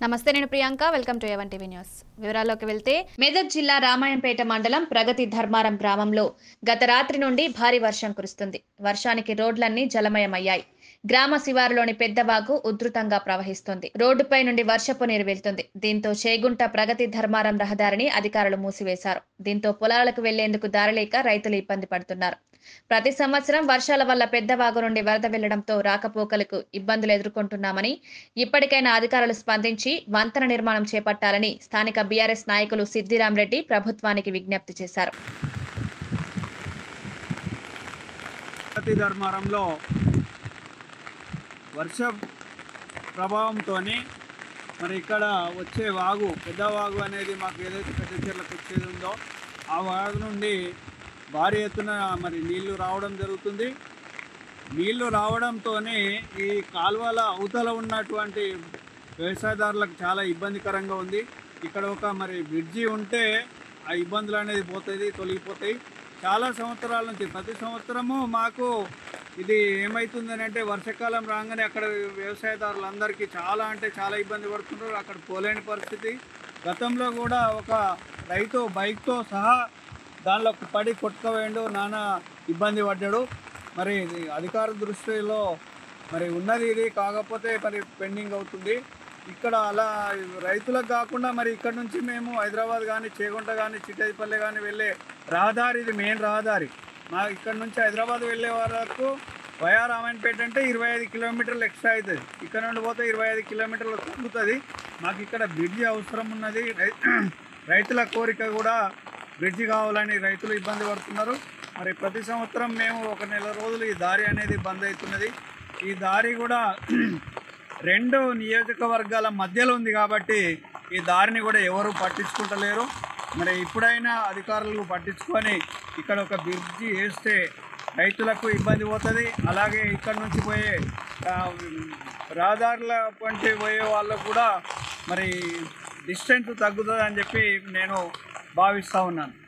నమస్తే నేను Priyanka welcome to ఎవన్ టీవీ న్యూస్ వివరాల్లోకి వెళ్తే మెదక్ జిల్లా రామాయంపేట మండలం ప్రగతి ధర్మారం గ్రామంలో గత రాత్రి నుండి భారీ వర్షం కురుస్తుంది వర్షానికి రోడ్లన్నీ జలమయమయ్యాయి గ్రామ శివారులోని పెద్దవాగు ఉధృతంగా ప్రవహిస్తుంది రోడ్డుపై నుండి వర్షపు నీరు వెళ్తుంది దీంతో చేగుంట ప్రగతి ధర్మారం రహదారిని అధికారులు మూసివేశారు దీంతో పొలాలకు వెళ్లేందుకు దారిలేక రైతులు ఇబ్బంది పడుతున్నారు ప్రతి సంవత్సరం వర్షాల వల్ల పెద్దవాగు నుండి వరద వెళ్లడంతో రాకపోకలకు ఇబ్బందులు ఎదుర్కొంటున్నామని ఇప్పటికైనా అధికారులు స్పందించి వంతెన నిర్మాణం చేపట్టాలని స్థానిక బీఆర్ఎస్ నాయకులు సిద్దిరాం రెడ్డి ప్రభుత్వానికి విజ్ఞప్తి చేశారు ప్రతి ధర్మారంలో వర్ష ప్రభావంతో మరి ఇక్కడ వచ్చే వాగు పెద్ద వాగు అనేది మాకు ఏదైతే పెద్ద చీరలకు వచ్చేది ఉందో ఆ వాగు నుండి భారీ ఎత్తున మరి నీళ్లు రావడం జరుగుతుంది నీళ్లు రావడంతో ఈ కాలువల అవతల ఉన్నటువంటి వ్యవసాయదారులకు చాలా ఇబ్బందికరంగా ఉంది ఇక్కడ ఒక మరి బ్రిడ్జి ఉంటే ఆ ఇబ్బందులు అనేది పోతుంది తొలగిపోతాయి చాలా సంవత్సరాల నుంచి ప్రతి సంవత్సరము మాకు ఇది ఏమవుతుందని అంటే వర్షాకాలం రాగానే అక్కడ వ్యవసాయదారులందరికీ చాలా అంటే చాలా ఇబ్బంది పడుతున్నారు అక్కడ పోలేని పరిస్థితి గతంలో కూడా ఒక రైతు బైక్తో సహా దానిలో పడి కొట్టుకుపోయిండు నానా ఇబ్బంది పడ్డాడు మరి ఇది అధికార దృష్టిలో మరి ఉన్నది ఇది కాకపోతే మరి పెండింగ్ అవుతుంది ఇక్కడ అలా రైతులకు కాకుండా మరి ఇక్కడ నుంచి మేము హైదరాబాద్ కానీ చేగుంట కానీ చిట్టేపల్లి కానీ వెళ్ళే రహదారి ఇది మెయిన్ రహదారి మా ఇక్కడ నుంచి హైదరాబాద్ వెళ్ళే వరకు వయా రామాయణపేట అంటే ఇరవై ఐదు కిలోమీటర్లు ఎక్స్ట్రా అవుతుంది ఇక్కడ నుండి పోతే ఇరవై ఐదు కిలోమీటర్లు తగ్గుతుంది మాకు ఇక్కడ బ్రిడ్జి అవసరం ఉన్నది రై- రైతుల కోరిక కూడా బ్రిడ్జి కావాలని రైతులు ఇబ్బంది పడుతున్నారు మరి ప్రతి సంవత్సరం మేము ఒక నెల రోజులు ఈ దారి అనేది బంద్ అవుతున్నది ఈ దారి కూడా రెండు నియోజకవర్గాల మధ్యలో ఉంది కాబట్టి ఈ దారిని కూడా ఎవరు పట్టించుకుంటలేరు మరి ఇప్పుడైనా అధికారులు పట్టించుకొని ఇక్కడ ఒక బ్రిడ్జి వేస్తే రైతులకు ఇబ్బంది పోతుంది అలాగే ఇక్కడ నుంచి పోయే ఆ, రహదారుల వంటి పోయే వాళ్ళకు కూడా మరి డిస్టెన్స్ తగ్గుతుంది అని చెప్పి నేను భావిస్తూ ఉన్నాను